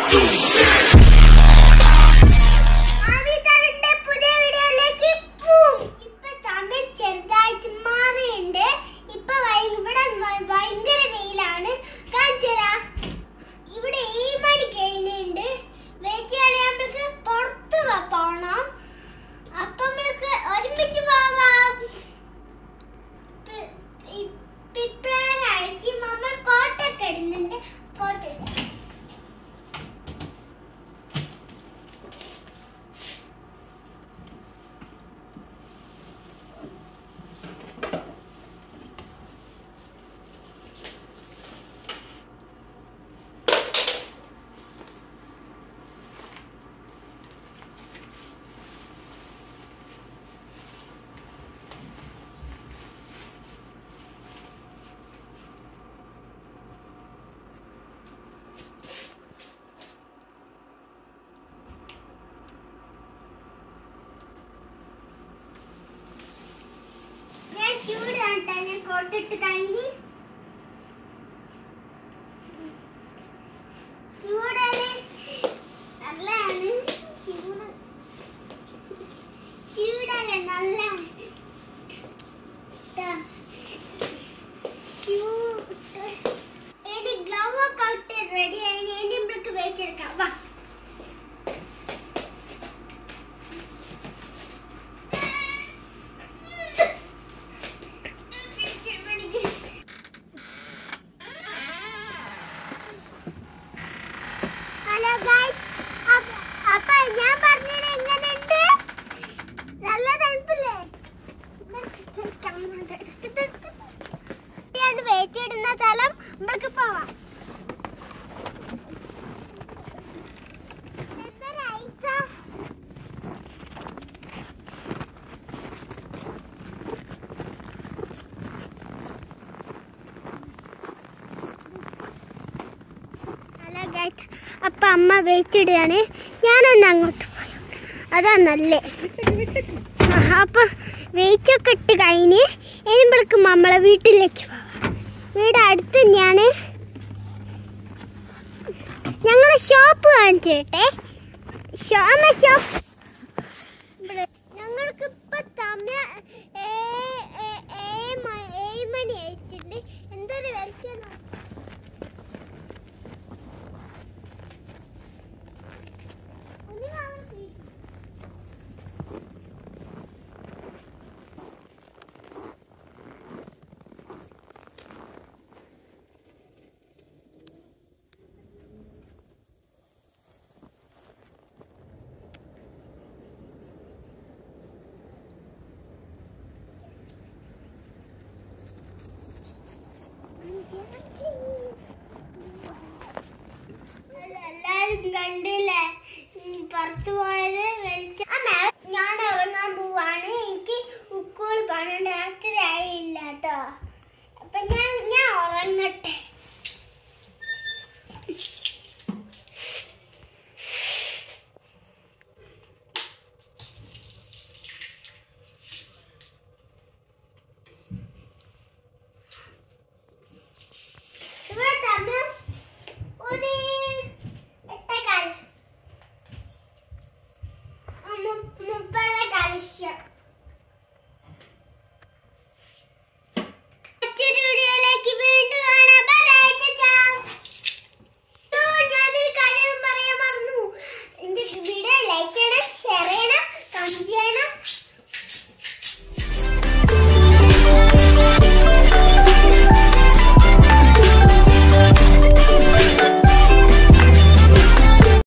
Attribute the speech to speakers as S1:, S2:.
S1: ആവിതറിന്റെ പുതിയ വീഡിയോയിലേക്ക് പോവും. ഇപ്പൊ സമയം ചെറുതായിട്ട് മാറിയുണ്ട് ഇപ്പൊ വൈ- ഇവിടെ വ- ഭയങ്കര വെയിലാണ് കാണിച്ചരാ ഇവിടെ ഈ മണി കഴിഞ്ഞുണ്ട് വെച്ചാണ് നമ്മൾക്ക് പുറത്ത് വ- പോണം അപ്പൊ നമ്മൾക്ക് ഒരുമിച്ച് പോവാം പി- പി- പിപ്രാനായിട്ട് നമ്മൾ കോട്ടൊക്കെ ഇടുന്നുണ്ട് കോട്ട ഇടാം. ഞാൻ ചൂടാണ് ട്ടാ. ഞാൻ കോട്ടിട്ട് കഴിഞ്ഞ് ചൂടല് നല്ലതാണ് ചൂട് ചൂടല് നല്ല ദാ. ചൂട് ഇനി ഗ്ലൗ ഒക്കെ ഇട്ട് റെഡി ആയി ഇനി നമ്മൾക്ക് വെച്ചെടുക്കാം വാ ഹലോ ഗൈസ് അപ്പൊ ഞാൻ പറഞ്ഞത് എങ്ങനെയുണ്ട് നല്ല തണുപ്പില്ലേ വേച്ചിടുന്ന സ്ഥലം നമുക്ക് പോവാം എന്തൊരു ഐസാ ഹലോ ഗൈസ് അപ്പൊ അമ്മ വെയിറ്റിടുകയാണ് ഞാനൊന്ന് അങ്ങോട്ട് പോയി അതാ നല്ലേ അപ്പൊ വെയിറ്റ് ഒക്കെ ഇട്ട് കഴിഞ്ഞ് എഴുമ്പോഴേക്കും നമ്മളെ വീട്ടിലേക്ക് പോവാം വീട് അടുത്ത് തന്നെയാണ് ഞങ്ങളെ ഷോപ്പ് കാണിച്ചു കേട്ടെ ഷോമ ഷോപ്പ് ഞങ്ങൾക്ക് ഇപ്പൊ സമയം ഏ- ഏ- ഏഴ് മ- ഏഴ് മണി ആയിട്ടുണ്ട് എന്തൊരു വെളിച്ചം ഒന്ന് വാങ്ങാൻ please. എല്ലാരും കണ്ടില്ലേ ഉം, പുറത്തു പോയത് വെളിച്ച അമ്മ ഞാൻ ഉറങ്ങാൻ പോവാണ് എനിക്ക് ഉക്കോള് പണം രാത്രി ആയില്ല കേട്ടോ അപ്പൊ ഞാൻ ഞാൻ ഉറങ്ങട്ടെ